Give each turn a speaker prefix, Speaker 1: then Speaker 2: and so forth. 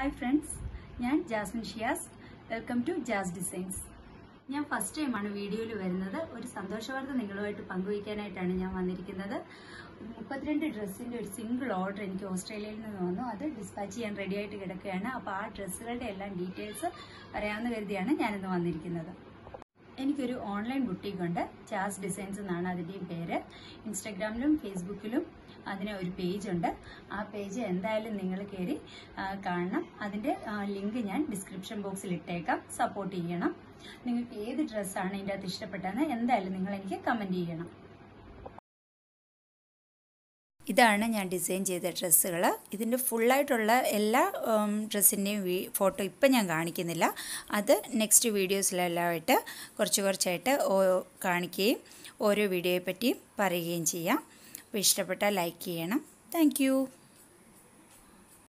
Speaker 1: hi friends ഞാൻ Jasmin Shiyas welcome to Jas designs ഞാൻ first ടൈമാണ് വീഡിയോയിൽ വരുന്നത് ഒരു സന്തോഷവാർത്ത നിങ്ങളുമായിട്ട് പങ്കുവയ്ക്കാനായിട്ടാണ് ഞാൻ വന്നിരിക്കുന്നത് മുപ്പത്തിരണ്ട് ഡ്രസ്സിൻ്റെ ഒരു സിംഗിൾ ഓർഡർ എനിക്ക് ഓസ്ട്രേലിയയിൽ നിന്ന് വന്നു അത് ഡിസ്പാച്ച് ചെയ്യാൻ റെഡി ആയിട്ട് കിടക്കുകയാണ് അപ്പോൾ ആ ഡ്രസ്സുകളുടെ എല്ലാം ഡീറ്റെയിൽസ് പറയാമെന്ന് കരുതിയാണ് ഞാനിന്ന് വന്നിരിക്കുന്നത് എനിക്കൊരു ഓൺലൈൻ ബുട്ടീക്ക് ഉണ്ട് ചാസ് ഡിസൈൻസ് എന്നാണ് അതിൻ്റെയും പേര് ഇൻസ്റ്റാഗ്രാമിലും ഫേസ്ബുക്കിലും അതിന് ഒരു പേജ് ഉണ്ട് ആ പേജ് എന്തായാലും നിങ്ങൾ കയറി ആ, കാണണം അതിൻ്റെ ലിങ്ക് ഞാൻ ഡിസ്ക്രിപ്ഷൻ ബോക്സിൽ ഇട്ടേക്കാം സപ്പോർട്ട് ചെയ്യണം നിങ്ങൾക്ക് ഏത് ഡ്രസ്സാണ് ഇതിൻ്റെ അകത്ത് ഇഷ്ടപ്പെട്ടതെന്ന് എന്തായാലും നിങ്ങൾ എനിക്ക് കമൻറ്റ് ചെയ്യണം
Speaker 2: ഇതാണ് ഞാൻ ഡിസൈൻ ചെയ്ത ഡ്രസ്സുകൾ ഇതിൻ്റെ ഫുള്ളായിട്ടുള്ള എല്ലാ ഡ്രസ്സിൻ്റെയും ഫോട്ടോ ഇപ്പം ഞാൻ കാണിക്കുന്നില്ല അത് നെക്സ്റ്റ് വീഡിയോസിലെല്ലാമായിട്ട് കുറച്ച് കുറച്ചായിട്ട് ഓ- കാണിക്കുകയും ഓരോ വീഡിയോയെ പറ്റിയും പറയുകയും ചെയ്യാം അപ്പോൾ ഇഷ്ടപ്പെട്ടാൽ ലൈക്ക് ചെയ്യണം താങ്ക്